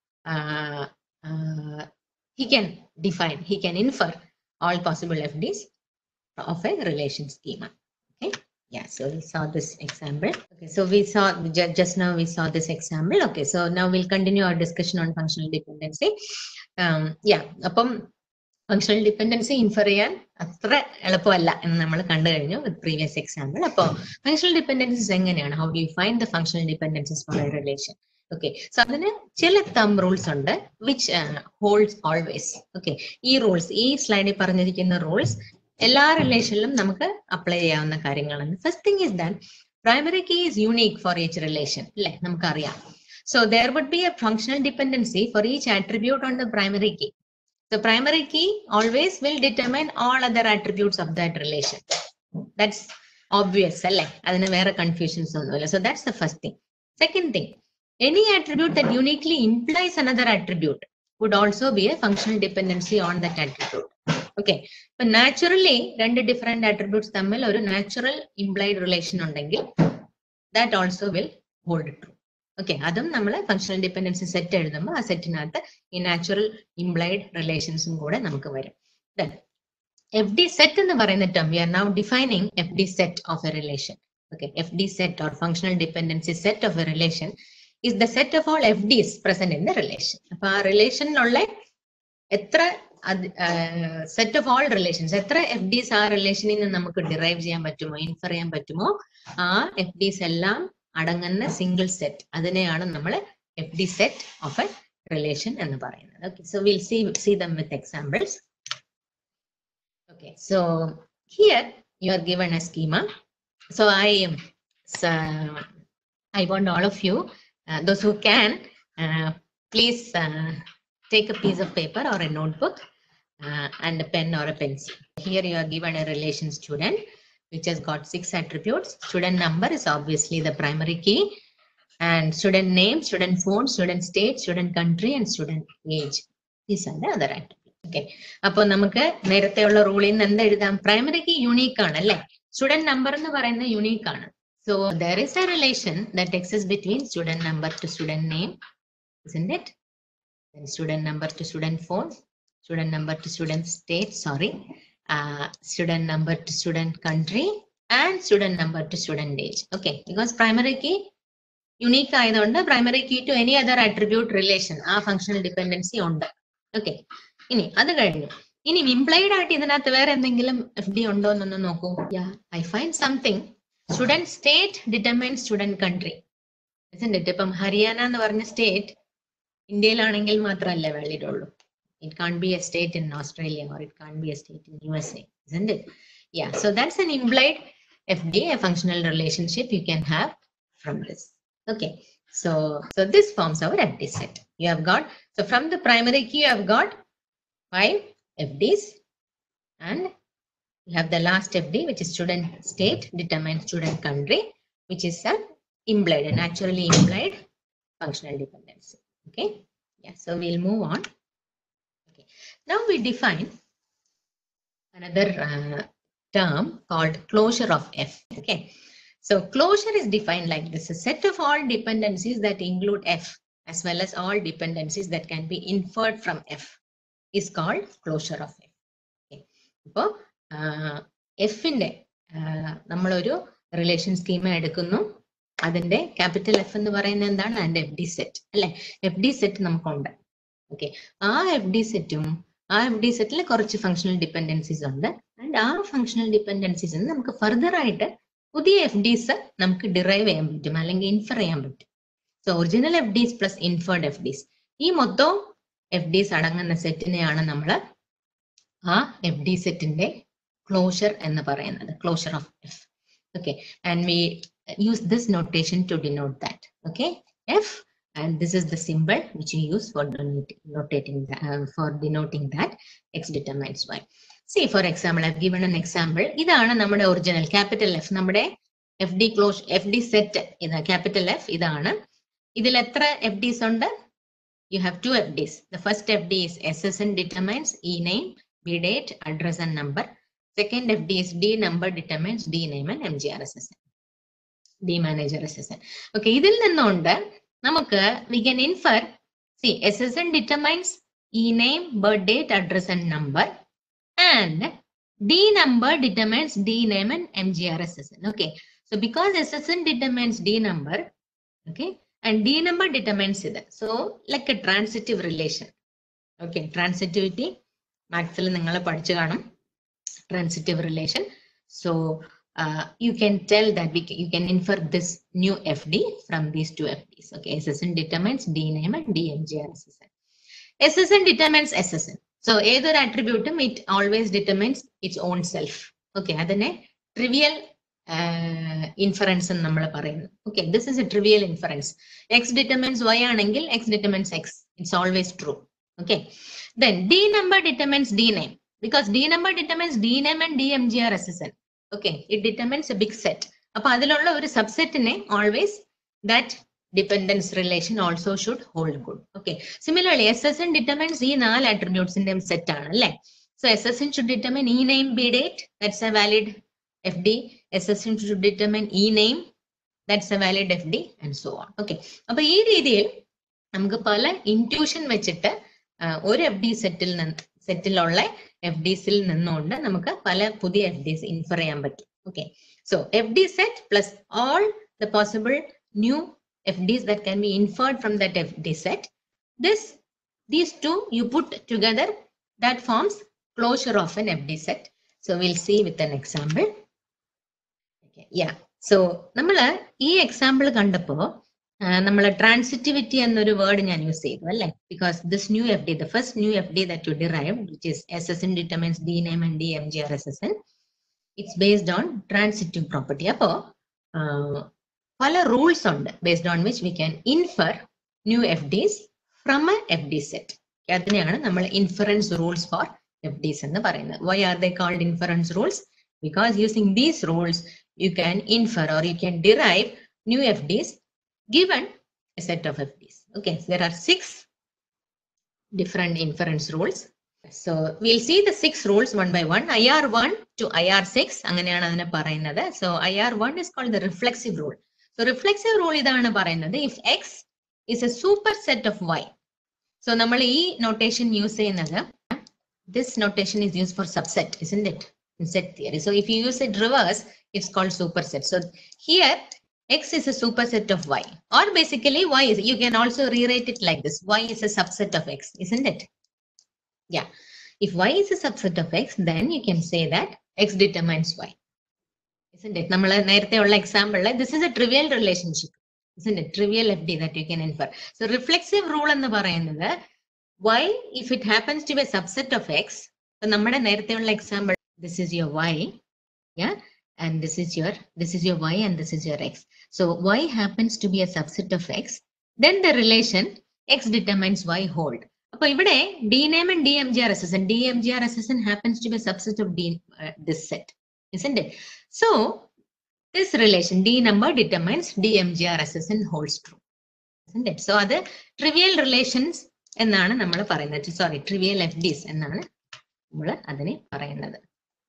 uh, uh, he can define he can infer all possible fds of a relation schema okay yeah so we saw this example okay so we saw ju- just now we saw this example okay so now we'll continue our discussion on functional dependency um yeah അപ്പം functional dependency infer ചെയ്യാൻ അത്ര എളുപ്പമല്ല എന്ന് നമ്മൾ കണ്ടു കഴിഞ്ഞു with previous example അപ്പോൾ functional dependencies എങ്ങനെയാണ് how do you find the functional dependencies for a relation okay so അതിന് ചില തം റൂൾസ് ഉണ്ട് വിച്ച് ഹോൾഡ്സ് ഓൾവേസ് ഓക്കെ ഈ റൂൾസ് ഈ സ്ലൈഡിൽ പറഞ്ഞിരിക്കുന്ന റൂൾസ് എല്ലാ റിലേഷനിലും നമുക്ക് അപ്ലൈ ചെയ്യാവുന്ന കാര്യങ്ങളാണ് first thing is that primary key is unique for each relation അല്ലെ നമുക്കറിയാം so there would be a functional dependency for each attribute on the primary key The primary key always will determine all other attributes of that relation. That's obvious, അല്ലേ അതിന് വേറെ confusions ഒന്നുമില്ല so that's the first thing second thing any attribute that uniquely implies another attribute would also be a functional dependency on that attribute okay ഇപ്പൊ naturally രണ്ട് different attributes തമ്മിൽ ഒരു natural implied relation ഉണ്ടെങ്കിൽ that also will hold true okay അതും നമ്മൾ functional dependency set എഴുതുമ്പോൾ ആ സെറ്റിനകത്ത് ഈ നാച്ചുറൽ ഇംപ്ലൈഡ് റിലേഷൻസും കൂടെ നമുക്ക് വരും എഫ് ഡി സെറ്റ് എന്ന് പറയുന്ന term we are now defining F D set of a relation okay F D set or functional dependency set of a relation is the set of all F Ds present in the relation അപ്പൊ ആ റിലേഷനിലുള്ള എത്ര അത് set of all relations എത്ര F Ds ആ റിലേഷനിൽ നിന്ന് നമുക്ക് ഡിറൈവ് ചെയ്യാൻ പറ്റുമോ ഇൻഫർ ചെയ്യാൻ പറ്റുമോ ആ എഫ് ഡിസ് എല്ലാം അടങ്ങുന്ന സിംഗിൾ സെറ്റ് അതിനെയാണ് നമ്മൾ F D set of a relation എന്ന് പറയുന്നത് okay so we'll see see them with examples okay so here you are given a schema so I I want all of you those who can please uh, take a piece of paper or a notebook uh, and a pen or a pencil. Here you are given a relation student which has got six attributes. Student number is obviously the primary key and student name, student phone, student state, student country and student age. These are the other attributes. Okay. അപ്പോൾ നമുക്ക് നേരത്തെയുള്ള റൂളിൽ നിന്ന് എന്ത് എഴുതാം primary key unique ആണ് അല്ലേ student number എന്ന് പറയുന്നത് യുണീക്ക് ആണ് so there is a relation that exist between student number to student name isn't it? Then student number to student phone, student number to student state, sorry, uh, student number to student country, and student number to student age. Okay, because primary key unique ആയതുകൊണ്ട് primary key to any other attribute relation ആ functional dependency ഉണ്ട് okay ഇനി അത് കഴിഞ്ഞു ഇനി implied ആയിട്ട് ഇതിനകത്ത് വേറെ എന്തെങ്കിലും എഫ് ഡി ഉണ്ടോ എന്നൊന്ന് നോക്കൂ I find something student state determine student country ഇപ്പം ഹരിയാന എന്ന് പറഞ്ഞ സ്റ്റേറ്റ് ഇന്ത്യയിലാണെങ്കിൽ മാത്രമല്ല വാലിഡ് ഉള്ളൂ it can be a state in Australia or it can be a state in U S A isn't it yeah so that's an implied fd a functional relationship you can have from this okay so so this forms our fd set you have got so from the primary key you have got five fds and you have the last fd which is student state determines student country which is an implied and actually implied functional dependency Okay. Yeah. So we'll move on. Okay. Now we define another uh, term called closure of F. Okay. So closure is defined like this: a set of all dependencies that include F, as well as all dependencies that can be inferred from F, is called closure of F. Okay. ഇപ്പോൾ എഫിന്റെ നമ്മളൊരു relation schema എടുക്കുന്നു അതിന്റെ capital F എന്ന് പറയുന്നത് എന്താണ് അതിന്റെ F D set അല്ലെ എഫ് ഡി സെറ്റ് നമുക്കുണ്ട് ഓക്കെ ആ എഫ് ഡി സെറ്റും ആ എഫ് ഡി സെറ്റിൽ കുറച്ച് ഫങ്ഷണൽ ഡിപ്പെൻഡൻസീസ് ഉണ്ട് ആൻഡ് ആ ഫങ്ഷണൽ ഡിപ്പെൻഡൻസീസ് നമുക്ക് ഫർദർ ആയിട്ട് പുതിയ എഫ് ഡിസ് നമുക്ക് ഡിറൈവ് ചെയ്യാൻ പറ്റും അല്ലെങ്കിൽ ഇൻഫർ ചെയ്യാൻ പറ്റും so original F Ds plus inferred F Ds ഈ മൊത്തം എഫ് ഡിസ് അടങ്ങുന്ന സെറ്റിനെയാണ് നമ്മൾ ആ എഫ് ഡി സെറ്റിന്റെ ക്ലോഷർ എന്ന് പറയുന്നത് closure of F okay and we use this notation to denote that. Okay, F, and this is the symbol which you use for denoting, notating that, uh, for denoting that x determines y. See, for example, I've given an example. ഇതാണ് നമ്മുടെ original capital F നമ്മുടെ F D close F D set ഇത് capital F ഇതാണ് ഇതിൽ എത്ര F Ds ഉണ്ട് you have two F Ds the first F D is S S N determines E name B date address and number second F D is D number determines D name and M G R S S N D manager S S N okay ഇതിൽ നിന്നുകൊണ്ട് നമുക്ക് V can infer C S S N determines E name birth date address and number and D number determines D name and M G R S S N okay so because S S N determines D number okay and D number determines ഇത് so like a transitive relation okay transitivity മാത്സിൽ നിങ്ങൾ പഠിച്ചു കാണും transitive relation so uh, you can tell that we can, you can infer this new FD from these two FDs. Okay, SSN determines D name and DMGR SSN. SSN determines SSN. So either attribute, it always determines its own self. Okay, അതിനെ trivial uh, inference എന്ന് നമ്മൾ പറയുന്നു. Okay, this is a trivial inference. X determines Y ആണെങ്കിൽ X determines X. It's always true. Okay. Then D number determines D name because D number determines D name and DMGR SSN. Okay it determines a big set അപ്പൊ അതിലുള്ള ഒരു സബ്സെറ്റിനെ always that dependence relation also should hold good okay similarly S S N determines ഈ നാല് ആട്രിബ്യൂട്ട്സിന്റെ set ആണ് അല്ലേ so S S N should determine E name B date that's a valid F D S S N should determine E name that's a valid F D and so on okay അപ്പൊ ഈ രീതിയിൽ നമുക്ക് പല intuition വെച്ചിട്ട് ഒരു F D സെറ്റിൽ നിന്ന് സെറ്റിലുള്ള F ഡിസിൽ നിന്നുകൊണ്ട് നമുക്ക് പല പുതിയ എഫ് ഡിസ് ഇൻഫർ ചെയ്യാൻ പറ്റും okay so F D set plus all the possible new F Ds that can be inferred from that F D set this these two you put together that forms closure of an FD set. So we'll see with an example. Okay, yeah. So നമ്മൾ ഈ example കണ്ടപ്പോ നമ്മൾ transitivity എന്നൊരു word ഞാൻ use ചെയ്തു അല്ലെ because this new F D the first new F D that you derive which is S S N determines D name and D M G R S S N it's based on transitive property അപ്പോ പല rules ഉണ്ട് based on which we can infer new F Ds from a F D set അതിനെയാണ് നമ്മൾ inference rules for F Ds എന്ന് പറയുന്നത് why are they called inference rules because using these rules you can infer or you can derive new FDs given a set of FDs. Okay, so there are six different inference rules. So we'll see the six rules one by one. IR1 to IR6 അങ്ങനെയാണ് അതിനെ പറയുന്നത്. So IR1 is called the reflexive rule. So reflexive rule ഇതാണ് പറയുന്നത് if X is a superset of Y. So നമ്മൾ ഈ notation use ചെയ്യുന്നത് this notation is used for subset, isn't it? In set theory. So if you use it reverse, it's called superset. So here X is a superset of Y or basically Y is, you can also rewrite it like this. Y is a subset of X, isn't it? Yeah. If Y is a subset of X, then you can say that X determines Y. Isn't it? നമ്മൾ നേരത്തെ ഉള്ള എക്സാമ്പിളിൽ this is a trivial relationship. Isn't it? Trivial FD that you can infer. So reflexive rule എന്ന് പറയുന്നത് Y if it happens to be a subset of X, so നമ്മുടെ നേരത്തെ ഉള്ള example this is your Y, yeah, and this is your this is your y and this is your x so y happens to be a subset of x then the relation x determines y hold അപ്പൊ ഇവിടെ D name and D M G R S S N D M G R S S N happens to be subset of D this set isn't it so this relation d number determines d m g r s s n holds true isn't it so അത് trivial relations എന്നാണ് നമ്മൾ പറയുന്നത് sorry trivial F ഡിസ് എന്നാണ് നമ്മൾ അതിനെ പറയുന്നത്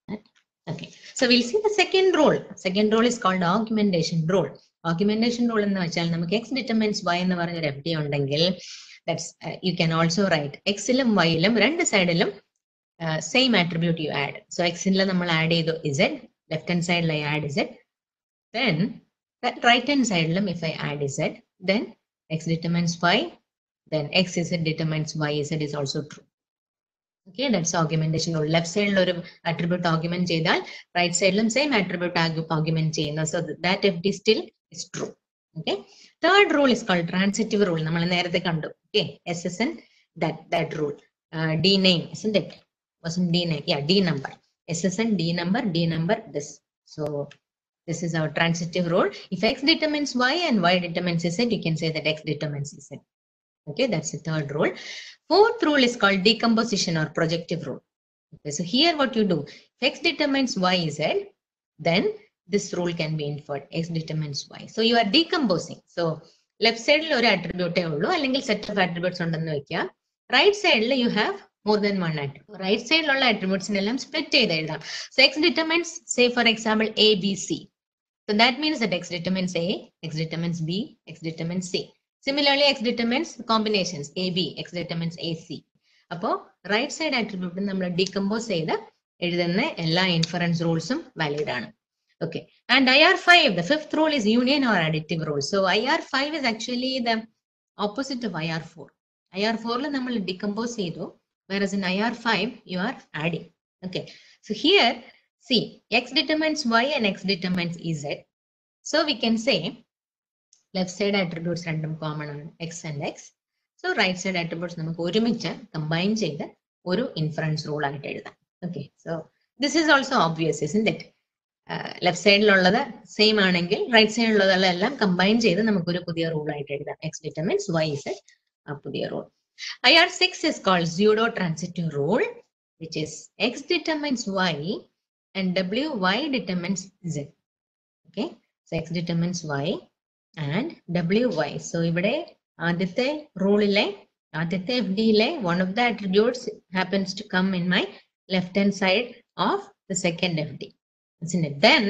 Okay, so we'll see the second rule. Second rule is called augmentation rule. Augmentation rule എന്ന് വെച്ചാൽ നമുക്ക് x determines y എന്ന് പറഞ്ഞ ഒരു എഫ് ഡി ഉണ്ടെങ്കിൽ that's you can also write എക്സിലും വൈയിലും രണ്ട് സൈഡിലും same attribute you add so എക്സിൽ നമ്മൾ ആഡ് ചെയ്തു ഇസെഡ് ലെഫ്റ്റ് ഹാൻഡ് സൈഡിൽ I add Z then right hand സൈഡിലും if I add Z then X determines Y then X Z determines Y Z is also true okay that's augmentation rule left സൈഡിൽ ഒരു attribute ഓഗ്യുമെന്റ് ചെയ്താൽ right സൈഡിലും same attribute augment ചെയ്യുന്നു so that F D still is true okay third rule is called transitive rule നമ്മൾ നേരത്തെ കണ്ടു okay S S N that that rule the name is it was the name yeah the number S S N the number the number this so this is our transitive rule if x determines y and y determines z you can say that x determines z okay that's the third rule Fourth rule is called decomposition or projective rule. Okay, so here what you do, if x determines y z, then this rule can be inferred, x determines y. So you are decomposing. So left side ഒരു attribute ഉള്ളൂ അല്ലെങ്കിൽ set of attributes ഉണ്ടെന്ന് വെക്കുക right സൈഡിൽ you have more than one attribute right സൈഡിലുള്ള ആട്രിബ്യൂട്ട്സിനെല്ലാം split ചെയ്ത് എഴുതാം so X determines say for example A B C so that means that X determines A X determines B X determines C Similarly, x determines combinations AB, x determines AC. അപ്പോൾ right side attribute നമ്മൾ decompose ചെയ്ത് എഴുതുന്ന എല്ലാ inference റൂൾസും valid ആണ് okay and I R five the fifth rule is union or additive rule so I R five is actually the opposite of I R four I R ഫോറിൽ നമ്മൾ decompose ചെയ്തു whereas in IR 5 you are adding. Okay, so here see x determines y and x determines z. So we can say left side attributes രണ്ടും common ആണ് X and X so right side attributes നമുക്ക് ഒരുമിച്ച് combine ചെയ്ത് ഒരു inference rule ആയിട്ട് എഴുതാം okay so this is also obvious is it left സൈഡിലുള്ളത് same ആണെങ്കിൽ റൈറ്റ് സൈഡിലുള്ളതെല്ലാം കമ്പൈൻ ചെയ്ത് നമുക്കൊരു പുതിയ റൂൾ ആയിട്ട് എഴുതാം എക്സ് ഡിറ്റർമിൻസ് വൈ ഇസ് ആ പുതിയ rule I R six is called pseudo transitive rule which is X determines Y and W Y determines Z okay so X determines Y and W Y so ഇവിടെ ആദ്യത്തെ റൂളിലെ ആദ്യത്തെ F ഡിയിലെ one of the attributes happens to come in my left hand side of the second F D isn't it? Then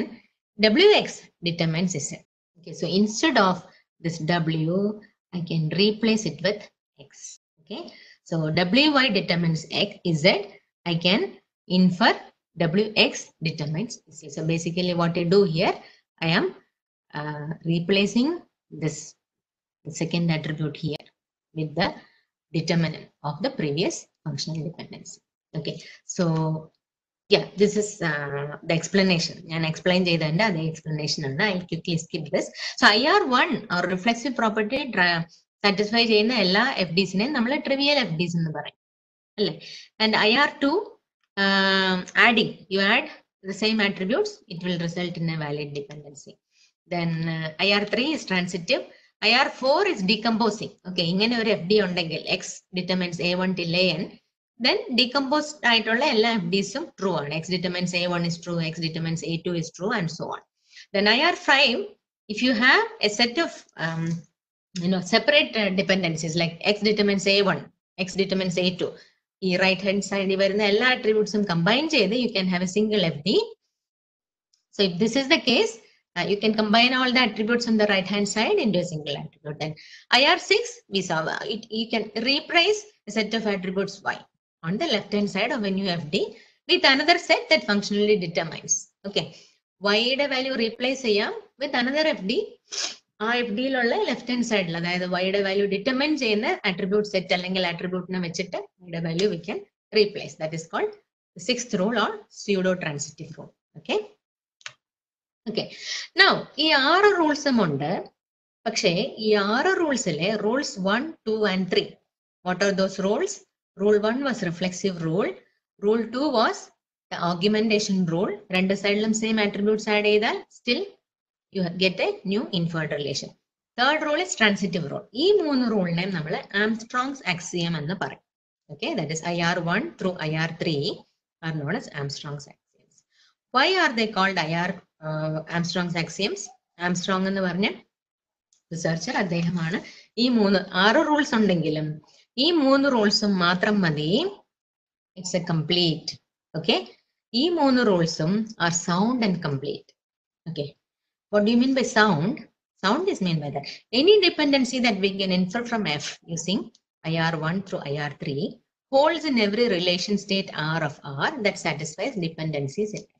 wx determines z. Okay, so instead of this w, I can replace it with x. Okay, so wy determines x z. I can infer wx determines z. So basically, what I do here, I am uh, replacing this the second attribute here with the determinant of the previous functional dependency. Okay, so yeah, this is uh, the explanation. ഞാൻ explain ചെയ്തതിന്റെ അതേ explanation ആണ്. I'll quickly skip this. So IR1 or reflexive property satisfy ചെയ്യുന്ന എല്ലാ F ഡിസിനെയും നമ്മൾ trivial F Ds എന്ന് പറയും അല്ലേ and I R two adding you add the same attributes, it will result in a valid dependency. Then uh, IR3 is transitive. IR4 is decomposing. Okay, ഇങ്ങനെ ഒരു F D ഉണ്ടെങ്കിൽ X determines A one till A N then decomposed ആയിട്ടുള്ള എല്ലാ F ഡിസും true ആണ് X determines A one is true X determines A two is true and so on then I R five if you have a set of you know separate uh, dependencies like x determines a1 x determines a2 ഈ right hand സൈഡിൽ വരുന്ന എല്ലാ അട്രിബ്യൂട്ട്സും combine ചെയ്ത് you can have a single F D so if this is the case you can combine all the attributes on the right hand side into a single attribute then ir6 we saw uh, it you can replace a set of attributes y on the left hand side of a new fd with another set that functionally determines okay y യുടെ value replace ചെയ്യാം with another F D ആ F ഡിയിലുള്ള left hand സൈഡിൽ അതായത് വൈയുടെ value determine ചെയ്യുന്ന attribute set അല്ലെങ്കിൽ അട്രിബ്യൂട്ടിനെ വെച്ചിട്ട് വൈയുടെ value we can replace that is called six rule or pseudo transitive rule okay okay now ഈ ആറ് റൂൾസും ഉണ്ട് പക്ഷേ ഈ ആറ് റൂൾസിലെ rules one two and three what are those rules rule one was reflexive rule rule two was ഓഗ്യുമെന്റേഷൻ rule രണ്ട് സൈഡിലും സെയിം ആട്രിബ്യൂട്ട്സ് ആഡ് ചെയ്താൽ still you get a new inferred relation third rule is transitive rule ഈ മൂന്ന് റൂളിനെ നമ്മൾ Armstrong's axiom എന്ന് പറയും okay that is I R one through I R three are known as Armstrong's axioms why are they called I R Armstrong's axioms Armstrong എന്ന് പറഞ്ഞ researcher അദ്ദേഹമാണ് ഈ മൂന്ന് ആറ് റൂൾസ് ഉണ്ടെങ്കിലും ഈ മൂന്ന് റൂൾസും മാത്രം മതി ഇറ്റ്സ് എ കംപ്ലീറ്റ് ഓക്കെ ഈ മൂന്ന് റൂൾസും are sound and complete okay What do you mean by sound? Sound is meant by that. Any dependency that we can infer from F using IR1 through IR3 holds in every relation state R of R that satisfies dependencies in F.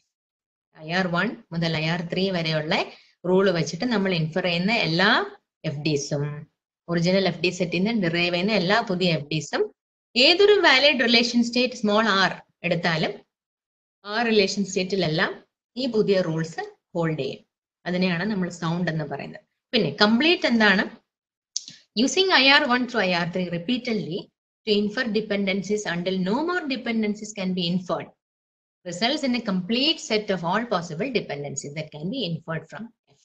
IR1 മുതൽ IR3 വരെയുള്ള rule വെച്ചിട്ട് നമ്മൾ infer ചെയ്യുന്ന എല്ലാ F ഡിസും original F D സെറ്റിൽ നിന്ന് derive ചെയ്യുന്ന എല്ലാ പുതിയ എഫ് ഡിസും ഏതൊരു valid relation state small R എടുത്താലും ആ റിലേഷൻ സ്റ്റേറ്റിലെല്ലാം ഈ പുതിയ റൂൾസ് ഹോൾഡ് ചെയ്യും അതിനെയാണ് നമ്മൾ സൗണ്ട് എന്ന് പറയുന്നത് പിന്നെ കംപ്ലീറ്റ് എന്താണ് using I R one through I R three repeatedly to infer dependencies until no more dependencies can be inferred results in a complete set of all possible dependencies that can be inferred from F.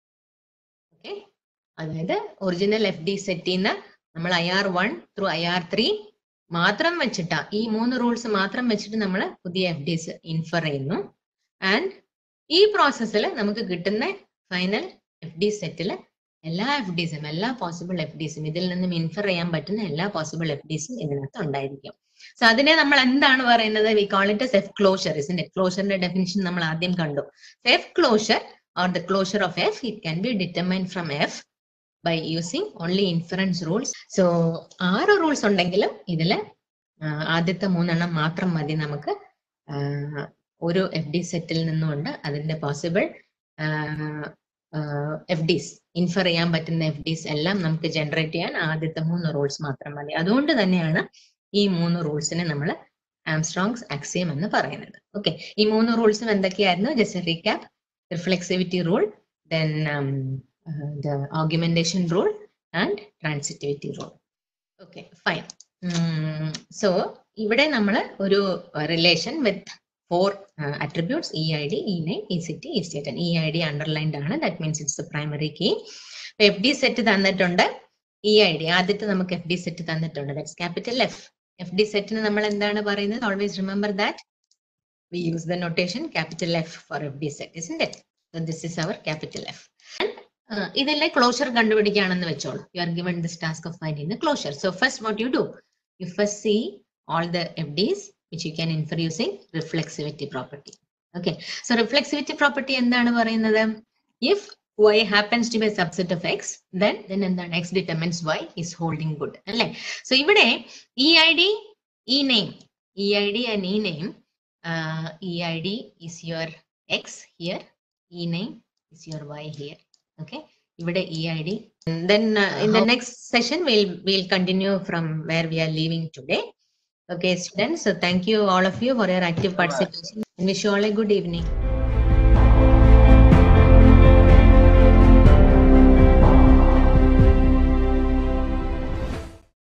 Okay. അതായത് original F D സെറ്റിൽ നിന്ന് നമ്മൾ I R one through I R three മാത്രം വെച്ചിട്ടാ ഈ മൂന്ന് rules മാത്രം വെച്ചിട്ട് നമ്മൾ പുതിയ എഫ് ഡിസ് ഇൻഫർ ചെയ്യുന്നു ആൻഡ് ഈ പ്രോസസ്സിൽ നമുക്ക് കിട്ടുന്ന ഫൈനൽ എഫ് ഡി സെറ്റിൽ എല്ലാ എഫ് ഡിസും എല്ലാ പോസിബിൾ എഫ് ഡിസും ഇതിൽ നിന്നും ഇൻഫർ ചെയ്യാൻ പറ്റുന്ന എല്ലാ പോസിബിൾ എഫ് ഡിസും ഇതിനകത്ത് ഉണ്ടായിരിക്കും സോ അതിനെ നമ്മൾ എന്താണ് പറയുന്നത് we call it F closure ഇസിന്റെ ക്ലോഷറിന്റെ ഡെഫിനിഷൻ നമ്മൾ ആദ്യം കണ്ടു F closure or the closure of F it can be determine from F by using only inference rules so ആറ് റൂൾസ് ഉണ്ടെങ്കിലും ഇതില് ആദ്യത്തെ മൂന്നെണ്ണം മാത്രം മതി നമുക്ക് ഒരു എഫ് ഡി സെറ്റിൽ നിന്നുകൊണ്ട് അതിന്റെ പോസിബിൾ എഫ് ഡിസ് ഇൻഫർ ചെയ്യാൻ പറ്റുന്ന എഫ് ഡിസ് എല്ലാം നമുക്ക് ജനറേറ്റ് ചെയ്യാൻ ആദ്യത്തെ മൂന്ന് റൂൾസ് മാത്രം മതി അതുകൊണ്ട് തന്നെയാണ് ഈ മൂന്ന് റൂൾസിനെ നമ്മൾ ആംസ്ട്രോങ്സ് ആക്സിയം എന്ന് പറയുന്നത് ഓക്കെ ഈ മൂന്ന് റൂൾസും എന്തൊക്കെയായിരുന്നു just recap reflexivity rule then the augmentation rule and transitivity rule okay fine so ഇവിടെ നമ്മൾ ഒരു relation with four attributes E I D E name E city E state E I D underlined ആണ് that means it's the primary key F D set തന്നിട്ടുണ്ട് E I D ആദ്യത്തെ നമുക്ക് F D set തന്നിട്ടുണ്ട് that's capital F F D സെറ്റിന് നമ്മൾ എന്താണ് പറയുന്നത് always remember that we use the notation capital F for F D set is it so this is our capital F ഇതെല്ലാം closure കണ്ടുപിടിക്കുകയാണെന്ന് വെച്ചോളൂ you are given this task of finding the closure so first what you do you first see all the F Ds which you can infer using reflexivity property okay so reflexivity property എന്താണ് പറയുന്നത് if y happens to be a subset of x then then എന്താണ് x determines y is holding good അല്ലേ so ഇവിടെ E I D E name E I D and E name E I D is your X here E name is your Y here okay ഇവിടെ E I D then uh, in the next session we'll we'll continue from where we are leaving today Okay, students, so thank you all of you for your active participation. and Wish you all a good evening.